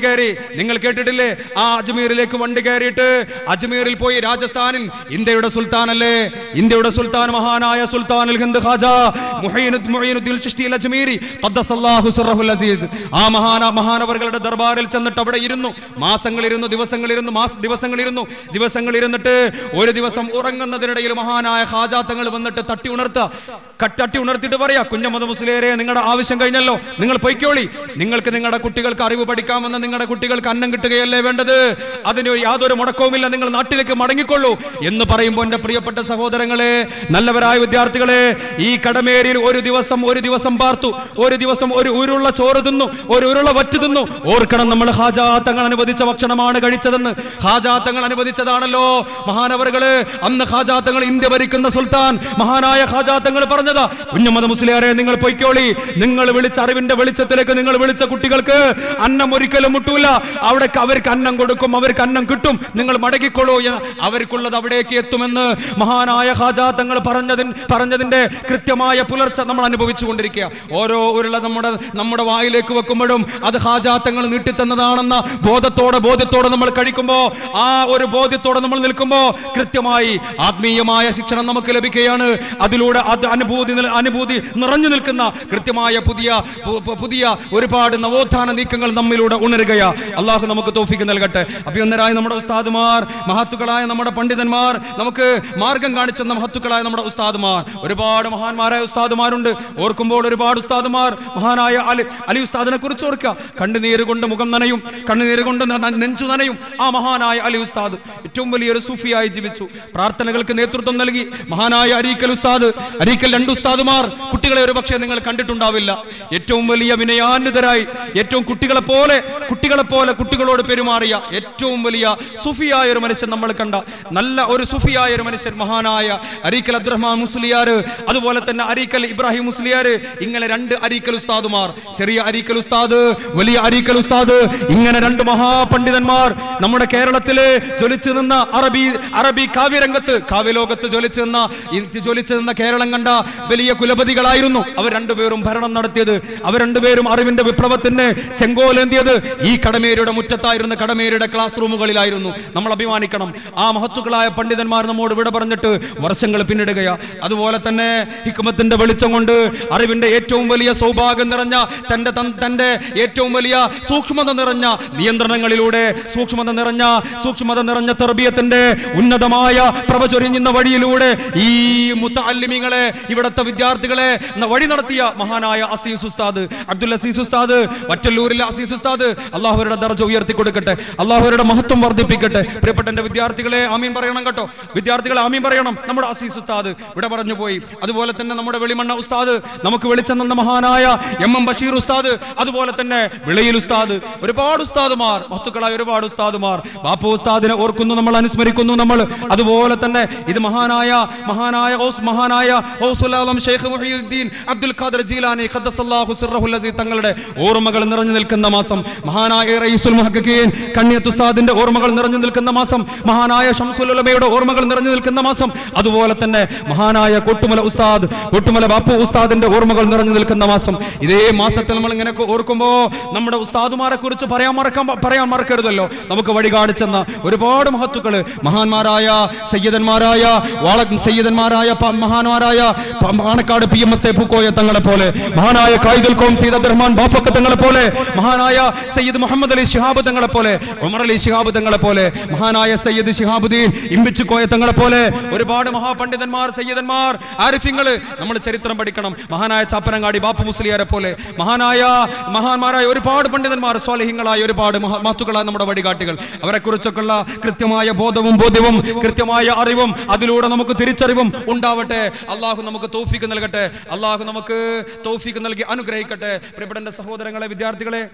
Speaker 2: നിങ്ങൾ കേട്ടിട്ടില്ലേ ആ അജ്മീറിലേക്ക് വണ്ടി കയറിയിട്ട് അജ്മീറിൽ പോയി രാജസ്ഥാനിൽ ഇന്ത്യയുടെ സുൽത്താനല്ലേ ഇന്ത്യയുടെ സുൽത്താൻ മഹാനായ സുൽത്താൻ ഹിന്ദ് ഖാജ മുഹൈനുദ് മുഹൈനുദ്ദീൻ ചിശ്തി അൽ അജ്മീരി ഖദ്ദസല്ലാഹു സിറഹുൽ അസീസ് ആ മഹാന മഹാനവറുകളുടെ ദർബാറിൽ ചെന്നിട്ട് അവിടെ ഇരുന്നു മാസങ്ങളിരുന്നു ദിവസങ്ങളിരുന്നു മാസ ദിവസങ്ങളിരുന്നു ദിവസങ്ങൾ ഇരുന്നിട്ട് ഒരു ദിവസം ഉറങ്ങുന്നതിനിടയിൽ മഹാനായ ഹാജാത്തങ്ങൾ വന്നിട്ട് തട്ടി ഉണർത്തുക ക- തട്ടി ഉണർത്തിയിട്ട് പറയാ കുഞ്ഞമ്മദ് മുസ്ലിയരെ നിങ്ങളുടെ ആവശ്യം കഴിഞ്ഞല്ലോ നിങ്ങൾ പൊയ്ക്കോളി നിങ്ങൾക്ക് നിങ്ങളുടെ കുട്ടികൾക്ക് അറിവ് പഠിക്കാമെന്ന് നിങ്ങളുടെ കുട്ടികൾക്ക് അന്നം കിട്ടുകയല്ലേ വേണ്ടത് അതിന് യാതൊരു മുടക്കവുമില്ല നിങ്ങൾ നാട്ടിലേക്ക് മടങ്ങിക്കൊള്ളൂ എന്ന് പറയുമ്പോൾ എന്റെ പ്രിയപ്പെട്ട സഹോദരങ്ങളെ നല്ലവരായ വിദ്യാർത്ഥികളെ ഈ കടമേരിയിൽ ഒരു ദിവസം ഒരു ദിവസം പാർത്തു ഒരു ദിവസം ഒരു ഉരുള ചോറ് തിന്നു ഒരു ഉരുള വറ്റ് തിന്നു ഓർക്കണം നമ്മൾ ഹാജാത്തങ്ങൾ അനുവദിച്ച ഭക്ഷണമാണ് കഴിച്ചതെന്ന് ഹാജാത്തങ്ങൾ അനുവദിച്ചതാണല്ലോ മഹാനവറുകള് അന്ന് ഹാജാത്തങ്ങൾ ഇന്ത്യ ഭരിക്കുന്ന സുൽത്താൻ മഹാനായ ഹാജാത്തങ്ങൾ പറഞ്ഞതാ കുഞ്ഞമ്മദ് മുസ്ലിയാരെ നിങ്ങൾ പൊയ്ക്കോളി നിങ്ങൾ വിളിച്ച അറിവിന്റെ വെളിച്ചത്തിലേക്ക് നിങ്ങൾ വിളിച്ച കുട്ടികൾക്ക് അന്നം ഒരിക്കലും മുട്ടൂല അവിടെ അവർക്ക് അന്നം കൊടുക്കും അവർക്ക് അന്നം കിട്ടും നിങ്ങൾ മടങ്ങിക്കൊള്ളൂ എന്ന് അവർക്കുള്ളത് അവിടേക്ക് എത്തുമെന്ന് മഹാനായ ഹാജാത്തങ്ങൾ പറഞ്ഞതിൻ പറഞ്ഞതിന്റെ കൃത്യമായ പുലർച്ച നമ്മൾ അനുഭവിച്ചു കൊണ്ടിരിക്കുക ഓരോ ഉരുള നമ്മുടെ നമ്മുടെ വായിലേക്ക് വെക്കുമ്പോഴും അത് ഹാജാത്തങ്ങൾ നീട്ടിത്തന്നതാണെന്ന ബോധത്തോടെ ബോധ്യത്തോടെ നമ്മൾ കഴിക്കുമ്പോ ആ ഒരു ബോധ്യത്തോടെ നമ്മൾ നിൽക്കുമ്പോ കൃത്യമായി ആത്മീയമായ ശിക്ഷണം നമുക്ക് ലഭിക്കുകയാണ് അതിലൂടെ അത് അനുഭൂതി നില- അനുഭൂതി നിറഞ്ഞു നിൽക്കുന്ന കൃത്യമായ പുതിയ പു- പു- പുതിയ ഒരുപാട് നവോത്ഥാന നീക്കങ്ങൾ നമ്മിലൂടെ ഉണരുകയാ അള്ളാഹു നമുക്ക് തോഫിക്ക് നൽകട്ടെ അഭ്യന്തരായ നമ്മുടെ ഉസ്താദുമാർ മഹത്തുക്കളായ നമ്മുടെ പണ്ഡിതന്മാർ നമുക്ക് മാർഗം കാണിച്ചെന്ന മഹത്തുക്കളായ നമ്മുടെ ഉസ്താദുമാർ ഒരുപാട് മഹാന്മാരായ ഉസ്താദുമാരുണ്ട് ഓർക്കുമ്പോൾ ഒരുപാട് ഉസ്താദുമാർ മഹാനായ അലി അലി ഉസ്താദിനെ കുറിച്ച് ഓർക്കുക കണ്ണുനീര് കൊണ്ട് മുഖം നനയും കണ്ണുനീര് കൊണ്ട് ന- ന- നെഞ്ചു നനയും ആ മഹാനായ അലി ഉസ്താദ് ഏറ്റവും വലിയൊരു സൂഫിയായി ജീവിച്ചു പ്രാർത്ഥനകൾക്ക് നേതൃത്വം നൽകി മഹാനായ അരീക്കൽ ഉസ്താദ് അരീക്കൽ രണ്ട് ഉസ്താദുമാർ കുട്ടികളെ ഒരു പക്ഷേ നിങ്ങൾ കണ്ടിട്ടുണ്ടാവില്ല ഏറ്റവും വലിയ വിനയാന്വിതരായി ഏറ്റവും കുട്ടികളെ പോലെ കുട്ടികളെ പോലെ കുട്ടികളോട് പെരുമാറിയ ഏറ്റവും വലിയ സുഫിയായ ഒരു മനുഷ്യൻ നമ്മൾ കണ്ട നല്ല ഒരു സുഫിയായ ഒരു മനുഷ്യൻ മഹാനായ അരീക്കൽ അബ്ദുറഹ്മാൻ മുസ്ലിയാർ അതുപോലെ തന്നെ അരീക്കൽ ഇബ്രാഹിം മുസ്ലിയാർ ഇങ്ങനെ രണ്ട് അരീക്കൽ ഉസ്താദുമാർ ചെറിയ അരീക്കൽ ഉസ്താദ് വലിയ അരീക്കൽ ഉസ്താദ് ഇങ്ങനെ രണ്ട് മഹാപണ്ഡിതന്മാർ നമ്മുടെ കേരളത്തില് ജ്വലിച്ചു നിന്ന അറബി അറബി കാവ്യരംഗത്ത് കാവ്യലോകത്ത് ജ്വലിച്ചു നിന്ന ഈ ജ്വലിച്ചു നിന്ന കേരളം കണ്ട വലിയ കുലപതികളായിരുന്നു അവർ രണ്ടുപേരും ഭരണം നടത്തിയത് അവർ രണ്ടുപേരും അറിവിന്റെ വിപ്ലവത്തിന് ചെങ്കോലേന്തിയത് ഈ കടമേരിയുടെ മുറ്റത്തായിരുന്ന കടമേരിയുടെ ക്ലാസ് റൂമുകളിലായിരുന്നു നമ്മൾ അഭിമാനിക്കണം ആ മഹത്തുക്കളായ പണ്ഡിതന്മാർ നമ്മോട് വിട പറഞ്ഞിട്ട് വർഷങ്ങൾ പിന്നിടുകയാ അതുപോലെ തന്നെ ഹിക്മത്തിന്റെ വെളിച്ചം കൊണ്ട് അറിവിന്റെ ഏറ്റവും വലിയ സൗഭാഗ്യം നിറഞ്ഞ തന്റെ തൻ- തന്റെ ഏറ്റവും വലിയ സൂക്ഷ്മത നിറഞ്ഞ നിയന്ത്രണങ്ങളിലൂടെ സൂക്ഷ്മത നിറഞ്ഞ സൂക്ഷ്മത നിറഞ്ഞ തെർബിയത്തിന്റെ ഉന്നതമായ പ്രഭ ചൊരിഞ്ഞുന്ന വഴിയിലൂടെ ഈ മുത്തല്ലിമിങ്ങളെ ഇവിടത്തെ വിദ്യാർത്ഥികളെ ന- വഴി നടത്തിയ മഹാനായ അസീസ് ഉസ്താദ് അബ്ദുൽ അസീസ് ഉസ്താദ് വറ്റല്ലൂരിലെ അസീസ് ഉസ്താദ് അള്ളാഹുരുടെ ദർജ ഉയർത്തി കൊടുക്കട്ടെ അള്ളാഹുരുടെ മഹത്വം വർദ്ധിപ്പിക്കട്ടെ പ്രിയപ്പെട്ട എന്റെ വിദ്യാർത്ഥികളെ ആമീൻ പറയണം കേട്ടോ വിദ്യാർത്ഥികളെ ആമീൻ പറയണം നമ്മുടെ അസീസ് ഉസ്താദ് ഇവിടെ പറഞ്ഞു പോയി അതുപോലെ തന്നെ നമ്മുടെ വെളിമണ്ണ ഉസ്താദ് നമുക്ക് വെളിച്ചെന്ന മഹാനായ എം എം ബഷീർ ഉസ്താദ് അതുപോലെ തന്നെ വിളയിൽ ഉസ്താദ് ഒരുപാട് ഉസ്താദുമാർ മഹത്തുക്കളായ ഒരുപാട് ഉസ്താദുമാർ ബാപ്പു ഉസ്താദിനെ ഓർക്കുന്നു നമ്മൾ അനുസ്മരിക്കുന്നു നമ്മൾ അതുപോലെ തന്നെ ഇത് മഹാനായ മഹാനായ ഔസ് മഹാനായ ഔസുൽ ആലം ഷെയ്ഖ് മുഹീദ്ദീൻ അബ്ദുൽ ഖാദർ ജീലാനി ഖദ്ദസല്ലാഹു സിർറഹുൽ അസീസ് തങ്ങളുടെ ഓർമ്മകൾ നിറഞ്ഞു നിൽക്കുന്ന മാസം മഹാനായ റയീസുൽ മുഹഖഖീൻ കണ്ണിയത്ത് ഉസ്താദിന്റെ ഓർമ്മകൾ നിറഞ്ഞു നിൽക്കുന്ന മാസം മഹാനായ ഷംസുൽ ഉലമയുടെ ഓർമ്മകൾ നിറഞ്ഞു നിൽക്കുന്ന മാസം അതുപോലെ തന്നെ മഹാനായ കൊട്ടുമല ഉസ്താദ് കൊട്ടുമല ബാപ്പു ഉസ്താദിന്റെ ഓർമ്മകൾ നിറഞ്ഞു നിൽക്കുന്ന മാസം ഇതേ മാസത്തിൽ നമ്മൾ ഇങ്ങനെ ഓർക്കുമ്പോ നമ്മുടെ ഉസ്താദുമാരെ കുറിച്ച് പറയാൻ മറക്കാൻ പറയാൻ മറക്കരുതല്ലോ നമുക്ക് വഴി കാണിച്ചെന്ന ഒരുപാട് മഹത്തുക്കള് മഹാന്മാരായ സയ്യിദന്മാരായ വാള സയ്യിദന്മാരായ പ- മഹാന്മാരായ പ- Panakkad P M S A Pookoya തങ്ങളെ പോലെ മഹാനായ കായിദുൽ കോം സയ്യിദ് അബ്ദുറഹ്മാൻ ബാഫക്ക തങ്ങളെ പോലെ മഹാനായ സയ്യിദ് മുഹമ്മദ് അലി ശിഹാബ് തങ്ങളെ പോലെ ഉമർ അലി ശിഹാബ് തങ്ങളെ പോലെ മഹാനായ സയ്യിദ് ശിഹാബുദ്ദീൻ ഇമ്പിച്ചു കോയ തങ്ങളെ പോലെ ഒരുപാട് മഹാപണ്ഡിതന്മാർ സയ്യിദന്മാർ ആരിഫ്യങ്ങള് നമ്മൾ ചരിത്രം പഠിക്കണം മഹാനായ ചാപ്പനങ്ങാടി ബാപ്പു മുസ്ലിയാരെ പോലെ മഹാനായ മഹാന്മാരായ ഒരുപാട് പണ്ഡിതന്മാർ സ്വാലിഹ്യങ്ങളായ ഒരുപാട് മഹ- മഹത്തുക്കളായ നമ്മുടെ വഴികാട്ടികൾ അവരെ കുറിച്ചൊക്കെയുള്ള കൃത്യമായ ബോധവും ബോധ്യവും കൃത്യമായ അറിവും അതിലൂടെ നമുക്ക് തിരിച്ചറിവും ഉണ്ടാവട്ടെ അള്ളാഹു നമുക്ക് തൗഫീക്ക് നൽകട്ടെ അള്ളാഹു നമുക്ക് തൗഫീക്ക് നൽകി അനുഗ്രഹിക്കട്ടെ പ്രിയപ്പെട്ട എൻ്റെ സഹോദരങ്ങളെ വിദ്യാർത്ഥികളെ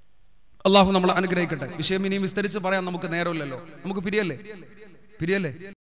Speaker 2: അള്ളാഹു നമ്മളെ അനുഗ്രഹിക്കട്ടെ വിഷയം ഇനിയും വിസ്തരിച്ച് പറയാൻ നമുക്ക് നേരമില്ലല്ലോ നമുക്ക് പിരിയല്ലേ പിരിയല്ലേ